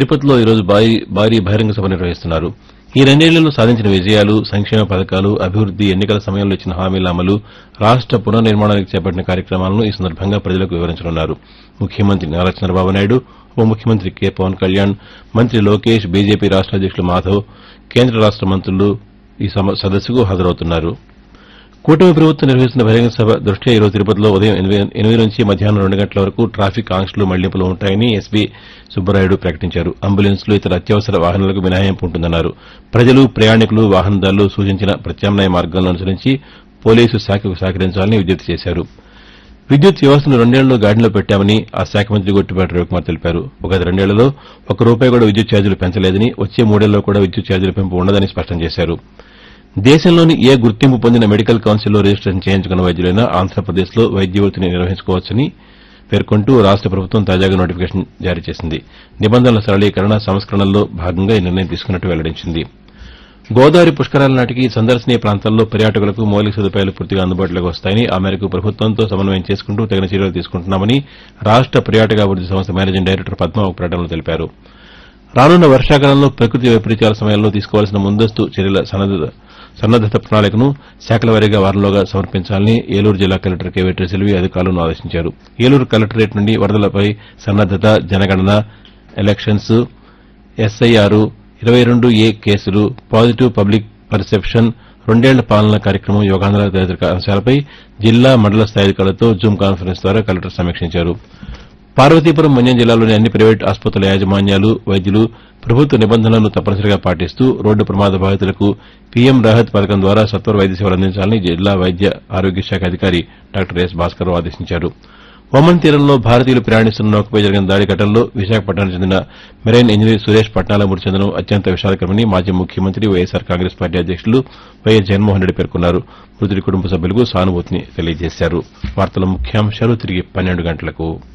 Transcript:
తిరుపతిలో ఈరోజు భారీ భారీ బహిరంగ సభ నిర్వహిస్తున్నారు ఈ రెండేళ్లలో సాధించిన విజయాలు సంక్షేమ పథకాలు అభివృద్ది ఎన్నికల సమయంలో ఇచ్చిన హామీల అమలు రాష్ట పునర్నిర్మాణానికి చేపట్టిన కార్యక్రమాలను ఈ సందర్భంగా ప్రజలకు వివరించనున్నారు ముఖ్యమంత్రి నారా చంద్రబాబు నాయుడు ఉప ముఖ్యమంత్రి కె పవన్ కళ్యాణ్ మంత్రి లోకేష్ బీజేపీ రాష్ట అధ్యక్షులు మాధవ్ కేంద్ర రాష్ట మంత్రులు ఈ సమ- సదస్సుకు హాజరవుతున్నారు కూటమి ప్రభుత్వం నిర్వహిస్తున్న బహిరంగ సభ దృష్ట్యా ఈరోజు తిరుపతిలో ఉదయం ఎనిమిది ఎనిమిది నుంచి మధ్యాహ్నం రెండు గంటల వరకు ట్రాఫిక్ ఆంక్షలు మళ్లింపులు ఉంటాయని ఎస్పీ సుబ్బరాయుడు ప్రకటించారు అంబులెన్స్లు ఇతర అత్యవసర వాహనాలకు మినహాయింపు ఉంటుందన్నారు ప్రజలు ప్రయాణికులు వాహనదారులు సూచించిన ప్రత్యామ్నాయ మార్గాలను అనుసరించి పోలీసు శాఖకు సహకరించాలని విజ్ఞప్తి చేశారు విద్యుత్ వ్యవస్థను రెండేళ్లలో గాడిలో పెట్టామని ఆ శాఖ మంత్రి గొట్టిపాటి రవికుమార్ తెలిపారు గత రెండేళ్లలో ఒక్క రూపాయి కూడా విద్యుత్ ఛార్జీలు పెంచలేదని వచ్చే మూడేళ్లలో కూడా విద్యుత్ ఛార్జీల పెంపు ఉండదని స్పష్టం చేశారు దేశంలోని ఏ గుర్తింపు పొందిన మెడికల్ కౌన్సిల్లో రిజిస్టేషన్ చేయించుకున్న వైద్యులైనా ఆంధ్రప్రదేశ్లో వైద్య వృత్తిని నిర్వహించుకోవచ్చని పేర్కొంటూ రాష్ట ప్రభుత్వం తాజాగా నోటిఫికేషన్ జారీ చేసింది నిబంధనల సరళీకరణ సంస్కరణల్లో భాగంగా ఈ నిర్ణయం తీసుకున్నట్టు వెల్లడించింది గోదావరి పుష్కరాల నాటికి సందర్శనీయ ప్రాంతాల్లో పర్యాటకులకు మౌలిక సదుపాయాలు పూర్తిగా అందుబాటులోకి వస్తాయని ఆ మేరకు ప్రభుత్వంతో సమన్వయం చేసుకుంటూ తగిన చర్యలు తీసుకుంటున్నామని రాష్ట పర్యాటకాభివృద్ది సంస్థ మేనేజింగ్ డైరెక్టర్ పద్మ ఒక ప్రకటనలో తెలిపారు రానున్న వర్షాకాలంలో ప్రకృతి వైపరీత్యాల సమయంలో తీసుకోవాల్సిన ముందస్తు చర్యల సన్నద్ద సన్నద్దత ప్రణాళికను శాఖల వారీగా వారంలోగా సమర్పించాలని ఏలూరు జిల్లా కలెక్టర్ కె వెట్రిసెల్వి అధికారులను ఆదేశించారు ఏలూరు కలెక్టరేట్ నుండి వరదలపై సన్నద్దత జనగణన ఎలక్షన్స్ ఎస్ఐఆర్ ఇరవై రెండు ఏ కేసులు పాజిటివ్ పబ్లిక్ పర్సెప్షన్ రెండేళ్ల పాలన కార్యక్రమం యోగాంధ్ర తదితర అంశాలపై జిల్లా మండల స్థాయి అధికారులతో జూమ్ కాన్ఫరెన్స్ ద్వారా కలెక్టర్ సమీక్షించారు పార్వతీపురం మన్యం జిల్లాలోని అన్ని ప్రైవేటు ఆసుపత్రుల యాజమాన్యాలు వైద్యులు ప్రభుత్వ నిబంధనలను తప్పనిసరిగా పాటిస్తూ రోడ్డు ప్రమాద బాధితులకు పీఎం రాహత్ పథకం ద్వారా సత్వర వైద్య సేవలు అందించాలని జిల్లా వైద్య ఆరోగ్య శాఖ అధికారి డాక్టర్ ఎస్ భాస్కర్ ఆదేశించారు ఒమన్ తీరంలో భారతీయులు ప్రయాణిస్తున్న నౌకపై జరిగిన దాడి ఘటనలో విశాఖపట్నానికి చెందిన మెరైన్ ఇంజనీర్ సురేష్ పట్నాల మృతి చెందడం అత్యంత విషాదకరమని మాజీ ముఖ్యమంత్రి వైఎస్సార్ కాంగ్రెస్ పార్టీ అధ్యక్షులు వైఎస్ జగన్మోహన్ రెడ్డి పేర్కొన్నారు మృతుడి కుటుంబ సభ్యులకు సానుభూతిని తెలియజేశారు వార్తల ముఖ్యాంశాలు తిరిగి పన్నెండు గంటలకు